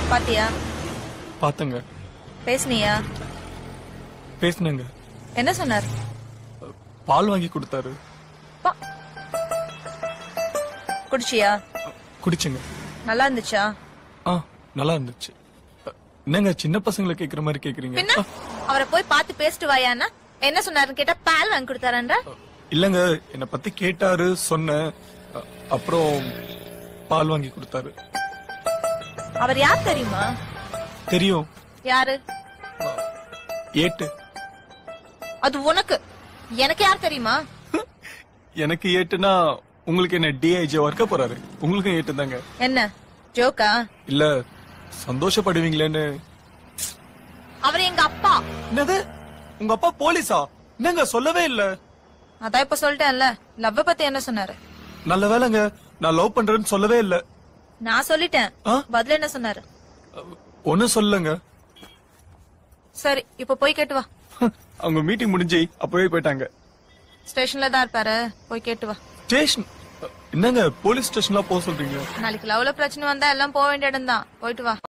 பாத்தியா பார்த்தங்க பேசுனியா பேசினங்க என்ன சொன்னார் பால் வாங்கி கொடுத்தாரு பா- குடிச்சியா குடிச்சங்க நல்லா இருந்துச்சா ஆ நல்லா இருந்துச்சு என்னங்க சின்ன பசங்களை கேக்குற மாதிரி கேக்குறீங்க பின்ன அவரை போய் பார்த்து பேசிட்டு வாயான்னா என்ன சொன்னாருன்னு கேட்டா பால் வாங்கி கொடுத்தாரன்ற இல்லங்க என்ன பத்தி கேட்டாரு சொன்னேன் அ- அப்புறம் பால் வாங்கி கொடுத்தாரு அவர் யார் தெரியுமா தெரியும் யாரு ஏட்டு அது உனக்கு எனக்கு யார் தெரியுமா எனக்கு ஏட்டுனா உங்களுக்கு என்ன டிஐஜி இருக்க போறாரு உங்களுக்கும் ஏட்டு தாங்க என்ன ஜோக்கா இல்ல சந்தோஷப்படுவீங்களேன்னு அவர் எங்க அப்பா என்னது உங்க அப்பா போலீஸா என்னங்க சொல்லவே இல்ல அதான் இப்ப சொல்லிட்டேன்ல லவ் பத்தி என்ன சொன்னாரு நல்ல வேலைங்க நான் லவ் பண்றேன்னு சொல்லவே இல்ல நான் சொல்லிட்டேன் ஆ? பதில் என்ன சொன்னாரு ஒன்னும் சொல்லுங்க சரி இப்ப போய் கேட்டு வா அவங்க மீட்டிங் முடிஞ்சு அப்பவே போயிட்டாங்க ஸ்டேஷன்ல தான் இருப்பாரு போய் கேட்டு வா ஸ்டேஷன் என்னங்க போலீஸ் ஸ்டேஷன்லாம் போக சொல்றீங்க நாளைக்கு லவ்ல பிரச்சனை வந்தா எல்லாம் போக வேண்டிய இடம் தான் போயிட்டு வா